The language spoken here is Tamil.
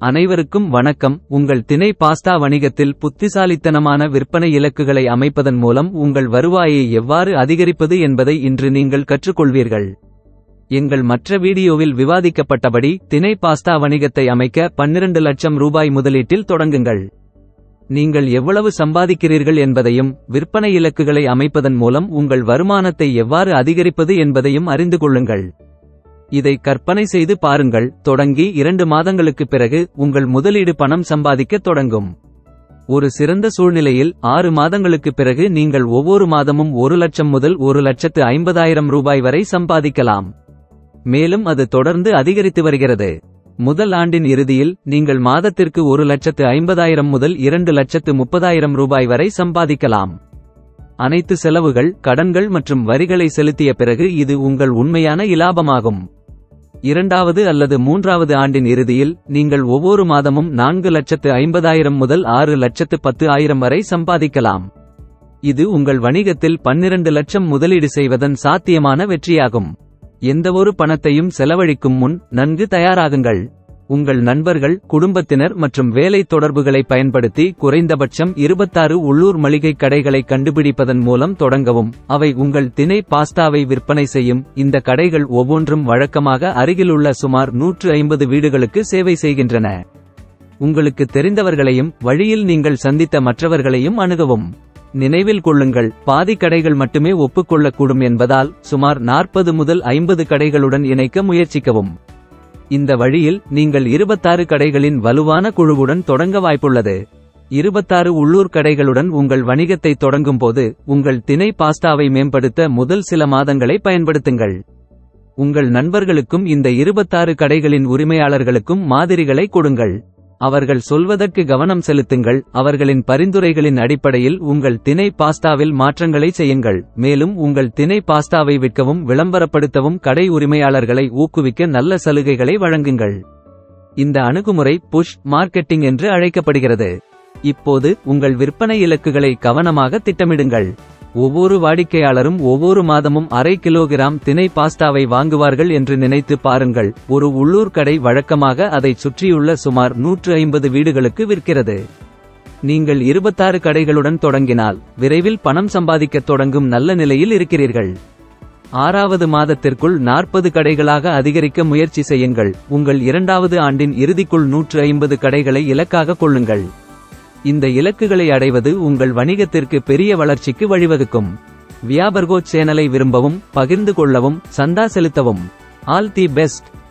அனைவருக்கும் வணக்கம் உங்கள் திணை பாஸ்தா வணிகத்தில் புத்திசாலித்தனமான விற்பனை இலக்குகளை அமைப்பதன் மூலம் உங்கள் வருவாயை எவ்வாறு அதிகரிப்பது என்பதை இன்று நீங்கள் கற்றுக்கொள்வீர்கள் எங்கள் மற்ற வீடியோவில் விவாதிக்கப்பட்டபடி திணை பாஸ்தா வணிகத்தை அமைக்க 12 லட்சம் ரூபாய் முதலீட்டில் தொடங்குங்கள் நீங்கள் எவ்வளவு சம்பாதிக்கிறீர்கள் என்பதையும் விற்பனை இலக்குகளை அமைப்பதன் மூலம் உங்கள் வருமானத்தை எவ்வாறு அதிகரிப்பது என்பதையும் அறிந்து கொள்ளுங்கள் இதை கற்பனை செய்து பாருங்கள் தொடங்கி இரண்டு மாதங்களுக்குப் பிறகு உங்கள் முதலீடு பணம் சம்பாதிக்கத் தொடங்கும் ஒரு சிறந்த சூழ்நிலையில் ஆறு மாதங்களுக்குப் பிறகு நீங்கள் ஒவ்வொரு மாதமும் ஒரு லட்சம் முதல் ஒரு லட்சத்து ஐம்பதாயிரம் ரூபாய் வரை சம்பாதிக்கலாம் மேலும் அது தொடர்ந்து அதிகரித்து வருகிறது முதல் ஆண்டின் இறுதியில் நீங்கள் மாதத்திற்கு ஒரு லட்சத்து ஐம்பதாயிரம் முதல் இரண்டு லட்சத்து முப்பதாயிரம் ரூபாய் வரை சம்பாதிக்கலாம் அனைத்து செலவுகள் கடன்கள் மற்றும் வரிகளை செலுத்திய பிறகு இது உங்கள் உண்மையான இலாபமாகும் இரண்டாவது அல்லது மூன்றாவது ஆண்டின் இறுதியில் நீங்கள் ஒவ்வொரு மாதமும் நான்கு லட்சத்து ஐம்பதாயிரம் முதல் ஆறு லட்சத்து பத்து ஆயிரம் வரை சம்பாதிக்கலாம் இது உங்கள் வணிகத்தில் பன்னிரண்டு லட்சம் முதலீடு செய்வதன் சாத்தியமான வெற்றியாகும் எந்தவொரு பணத்தையும் செலவழிக்கும் முன் நன்கு தயாராகுங்கள் உங்கள் நண்பர்கள் குடும்பத்தினர் மற்றும் வேலை தொடர்புகளை பயன்படுத்தி குறைந்தபட்சம் இருபத்தாறு உள்ளூர் மளிகை கடைகளை கண்டுபிடிப்பதன் மூலம் தொடங்கவும் அவை உங்கள் திணை பாஸ்தாவை விற்பனை செய்யும் இந்த கடைகள் ஒவ்வொன்றும் வழக்கமாக அருகிலுள்ள சுமார் நூற்று ஐம்பது வீடுகளுக்கு சேவை செய்கின்றன உங்களுக்கு தெரிந்தவர்களையும் வழியில் நீங்கள் சந்தித்த மற்றவர்களையும் அணுகவும் நினைவில் கொள்ளுங்கள் பாதி கடைகள் மட்டுமே ஒப்புக்கொள்ளக்கூடும் என்பதால் சுமார் நாற்பது முதல் ஐம்பது கடைகளுடன் இணைக்க முயற்சிக்கவும் இந்த வழியில் நீங்கள் இருபத்தாறு கடைகளின் வலுவான குழுவுடன் தொடங்க வாய்ப்புள்ளது இருபத்தாறு உள்ளூர் கடைகளுடன் உங்கள் வணிகத்தை தொடங்கும்போது உங்கள் திணை பாஸ்தாவை மேம்படுத்த முதல் சில மாதங்களை பயன்படுத்துங்கள் உங்கள் நண்பர்களுக்கும் இந்த இருபத்தாறு கடைகளின் உரிமையாளர்களுக்கும் மாதிரிகளை கொடுங்கள் அவர்கள் சொல்வதற்கு கவனம் செலுத்துங்கள் அவர்களின் பரிந்துரைகளின் அடிப்படையில் உங்கள் திணை பாஸ்தாவில் மாற்றங்களை செய்யுங்கள் மேலும் உங்கள் திணை பாஸ்தாவை விற்கவும் விளம்பரப்படுத்தவும் கடை உரிமையாளர்களை ஊக்குவிக்க நல்ல சலுகைகளை வழங்குங்கள் இந்த அணுகுமுறை புஷ் மார்க்கெட்டிங் என்று அழைக்கப்படுகிறது இப்போது உங்கள் விற்பனை இலக்குகளை கவனமாக திட்டமிடுங்கள் ஒவ்வொரு வாடிக்கையாளரும் ஒவ்வொரு மாதமும் அரை கிலோகிராம் திணை பாஸ்தாவை வாங்குவார்கள் என்று நினைத்து பாருங்கள் ஒரு உள்ளூர் கடை வழக்கமாக அதைச் சுற்றியுள்ள சுமார் நூற்று ஐம்பது வீடுகளுக்கு விற்கிறது நீங்கள் இருபத்தாறு கடைகளுடன் தொடங்கினால் விரைவில் பணம் சம்பாதிக்கத் தொடங்கும் நல்ல நிலையில் இருக்கிறீர்கள் ஆறாவது மாதத்திற்குள் நாற்பது கடைகளாக அதிகரிக்க முயற்சி செய்யுங்கள் உங்கள் இரண்டாவது ஆண்டின் இறுதிக்குள் நூற்று ஐம்பது கடைகளை இலக்காக கொள்ளுங்கள் இந்த இலக்குகளை அடைவது உங்கள் வணிகத்திற்கு பெரிய வளர்ச்சிக்கு வழிவகுக்கும் வியாபர்கோ சேனலை விரும்பவும் பகிர்ந்து கொள்ளவும் சந்தா செலுத்தவும் ஆல் தி பெஸ்ட்